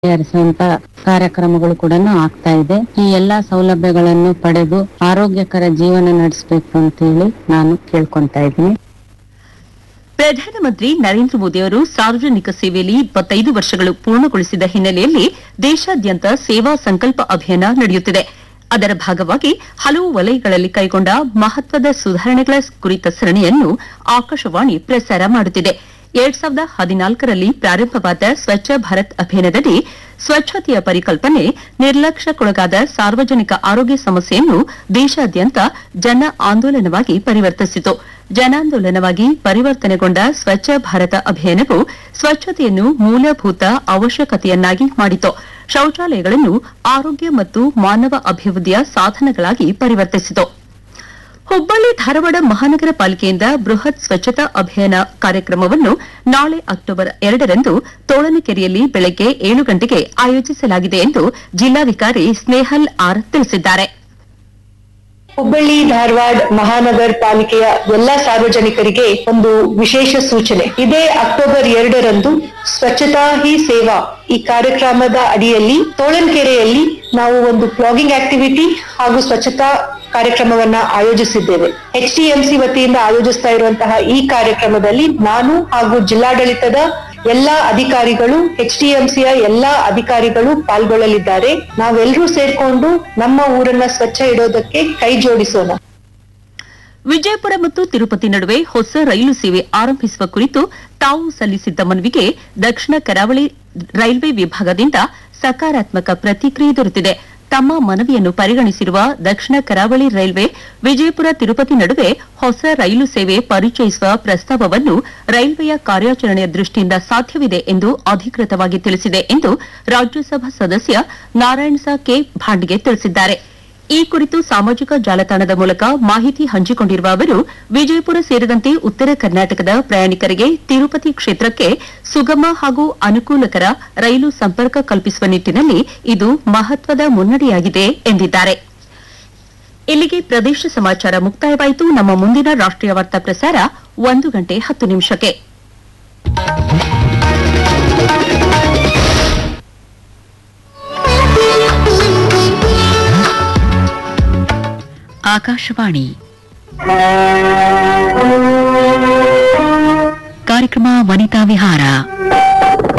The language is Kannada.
ಹರಿಸುವಂತ ಕಾರ್ಯಕ್ರಮಗಳು ಕೂಡ ಆಗ್ತಾ ಇದೆ ಈ ಎಲ್ಲಾ ಸೌಲಭ್ಯಗಳನ್ನು ಪಡೆದು ಆರೋಗ್ಯಕರ ಜೀವನ ನಡೆಸಬೇಕು ಅಂತ ಹೇಳಿ ನಾನು ಕೇಳ್ಕೊಂತಾ ಇದ್ದೀನಿ ಪ್ರಧಾನಮಂತ್ರಿ ನರೇಂದ್ರ ಮೋದಿ ಅವರು ಸಾರ್ವಜನಿಕ ಸೇವೆಯಲ್ಲಿ ಇಪ್ಪತ್ತೈದು ವರ್ಷಗಳು ಪೂರ್ಣಗೊಳಿಸಿದ ಹಿನ್ನೆಲೆಯಲ್ಲಿ ದೇಶಾದ್ಯಂತ ಸೇವಾ ಸಂಕಲ್ಪ ಅಭಿಯಾನ ನಡೆಯುತ್ತಿದೆ ಅದರ ಭಾಗವಾಗಿ ಹಲವು ವಲಯಗಳಲ್ಲಿ ಕೈಗೊಂಡ ಮಹತ್ವದ ಸುಧಾರಣೆಗಳ ಕುರಿತ ಸರಣಿಯನ್ನು ಆಕಾಶವಾಣಿ ಪ್ರಸಾರ ಮಾಡುತ್ತಿದೆ ಎರಡ್ ಸಾವಿರದ ಹದಿನಾಲ್ಕರಲ್ಲಿ ಪ್ರಾರಂಭವಾದ ಸ್ವಚ್ಛ ಭಾರತ್ ಅಭಿಯಾನದಡಿ ಸ್ವಚ್ಛತೆಯ ಪರಿಕಲ್ಪನೆ ನಿರ್ಲಕ್ಷ್ಯಕ್ಕೊಳಗಾದ ಸಾರ್ವಜನಿಕ ಆರೋಗ್ಯ ಸಮಸ್ಯೆಯನ್ನು ದೇಶಾದ್ಯಂತ ಜನ ಆಂದೋಲನವಾಗಿ ಪರಿವರ್ತಿಸಿತು ಜನಾಂದೋಲನವಾಗಿ ಪರಿವರ್ತನೆಗೊಂಡ ಸ್ವಚ್ಛ ಭಾರತ ಅಭಿಯಾನವು ಸ್ವಚ್ಛತೆಯನ್ನು ಮೂಲಭೂತ ಅವಶ್ಯಕತೆಯನ್ನಾಗಿ ಮಾಡಿತು ಶೌಚಾಲಯಗಳನ್ನು ಆರೋಗ್ಯ ಮತ್ತು ಮಾನವ ಅಭಿವೃದ್ಧಿಯ ಸಾಧನಗಳಾಗಿ ಪರಿವರ್ತಿಸಿತು ಹುಬ್ಬಳ್ಳಿ ಧಾರವಾಡ ಮಹಾನಗರ ಪಾಲಿಕೆಯಿಂದ ಬೃಹತ್ ಸ್ವಚ್ಛತಾ ಅಭಿಯಾನ ಕಾರ್ಯಕ್ರಮವನ್ನು ನಾಳೆ ಅಕ್ಟೋಬರ್ ಎರಡರಂದು ತೋಳನಕೆರೆಯಲ್ಲಿ ಬೆಳಗ್ಗೆ ಏಳು ಗಂಟೆಗೆ ಆಯೋಜಿಸಲಾಗಿದೆ ಎಂದು ಜಿಲ್ಲಾಧಿಕಾರಿ ಸ್ನೇಹಲ್ ಆರ್ ತಿಳಿಸಿದ್ದಾರೆ ಹುಬ್ಬಳ್ಳಿ ಧಾರವಾಡ ಮಹಾನಗರ ಪಾಲಿಕೆಯ ಎಲ್ಲಾ ಸಾರ್ವಜನಿಕರಿಗೆ ಒಂದು ವಿಶೇಷ ಸೂಚನೆ ಇದೇ ಅಕ್ಟೋಬರ್ ಎರಡರಂದು ಸ್ವಚ್ಛತಾ ಹಿ ಸೇವಾ ಈ ಕಾರ್ಯಕ್ರಮದ ಅಡಿಯಲ್ಲಿ ತೋಳನ್ಕೆರೆಯಲ್ಲಿ ನಾವು ಒಂದು ಪ್ಲಾಗಿಂಗ್ ಆಕ್ಟಿವಿಟಿ ಹಾಗೂ ಸ್ವಚ್ಛತಾ ಕಾರ್ಯಕ್ರಮವನ್ನ ಆಯೋಜಿಸಿದ್ದೇವೆ ಎಚ್ ಸಿ ವತಿಯಿಂದ ಆಯೋಜಿಸ್ತಾ ಇರುವಂತಹ ಈ ಕಾರ್ಯಕ್ರಮದಲ್ಲಿ ನಾನು ಹಾಗೂ ಜಿಲ್ಲಾಡಳಿತದ ಎಲ್ಲಾ ಅಧಿಕಾರಿಗಳು ಎಚ್ ಯ ಎಲ್ಲಾ ಅಧಿಕಾರಿಗಳು ಪಾಲ್ಗೊಳ್ಳಲಿದ್ದಾರೆ ನಾವೆಲ್ಲರೂ ಸೇರ್ಕೊಂಡು ನಮ್ಮ ಊರನ್ನ ಸ್ವಚ್ಛ ಇಡೋದಕ್ಕೆ ಕೈ ಜೋಡಿಸೋಣ ವಿಜಯಪುರ ಮತ್ತು ತಿರುಪತಿ ನಡುವೆ ಹೊಸ ರೈಲು ಸೇವೆ ಆರಂಭಿಸುವ ಕುರಿತು ತಾವು ಸಲ್ಲಿಸಿದ್ದ ಮನವಿಗೆ ದಕ್ಷಿಣ ಕರಾವಳಿ ರೈಲ್ವೆ ವಿಭಾಗದಿಂದ ಸಕಾರಾತ್ಮಕ ಪ್ರತಿಕ್ರಿಯೆ ದೊರೆತಿದೆ ತಮ್ಮ ಮನವಿಯನ್ನು ಪರಿಗಣಿಸಿರುವ ದಕ್ಷಿಣ ಕರಾವಳಿ ರೈಲ್ವೆ ವಿಜಯಪುರ ತಿರುಪತಿ ನಡುವೆ ಹೊಸ ರೈಲು ಸೇವೆ ಪರಿಚಯಿಸುವ ಪ್ರಸ್ತಾವವನ್ನು ರೈಲ್ವೆಯ ಕಾರ್ಯಾಚರಣೆಯ ದೃಷ್ಟಿಯಿಂದ ಸಾಧ್ಯವಿದೆ ಎಂದು ಅಧಿಕೃತವಾಗಿ ತಿಳಿಸಿದೆ ಎಂದು ರಾಜ್ಯಸಭಾ ಸದಸ್ಯ ನಾರಾಯಣ್ ಸಾ ಕೆ ಭಾಂಡ್ಗೆ ತಿಳಿಸಿದ್ದಾರೆ ಈ ಕುರಿತು ಸಾಮಾಜಿಕ ಜಾಲತಾಣದ ಮೂಲಕ ಮಾಹಿತಿ ಹಂಚಿಕೊಂಡಿರುವ ಅವರು ವಿಜಯಪುರ ಸೇರಿದಂತೆ ಉತ್ತರ ಕರ್ನಾಟಕದ ಪ್ರಯಾಣಿಕರಿಗೆ ತಿರುಪತಿ ಕ್ಷೇತ್ರಕ್ಕೆ ಸುಗಮ ಹಾಗೂ ಅನುಕೂಲಕರ ರೈಲು ಸಂಪರ್ಕ ಕಲ್ಪಿಸುವ ನಿಟ್ಟಿನಲ್ಲಿ ಇದು ಮಹತ್ವದ ಮುನ್ನಡೆಯಾಗಿದೆ ಎಂದಿದ್ದಾರೆ ಇಲ್ಲಿಗೆ ಪ್ರದೇಶ ಸಮಾಚಾರ ಮುಕ್ತಾಯವಾಯಿತು ನಮ್ಮ ಮುಂದಿನ ರಾಷ್ಟೀಯ ವಾರ್ತಾ ಪ್ರಸಾರ ಒಂದು ಗಂಟೆ ಹತ್ತು ನಿಮಿಷಕ್ಕೆ ಆಕಾಶವಾಣಿ ಕಾರ್ಯಕ್ರಮ ವನಿತಾ ವಿಹಾರ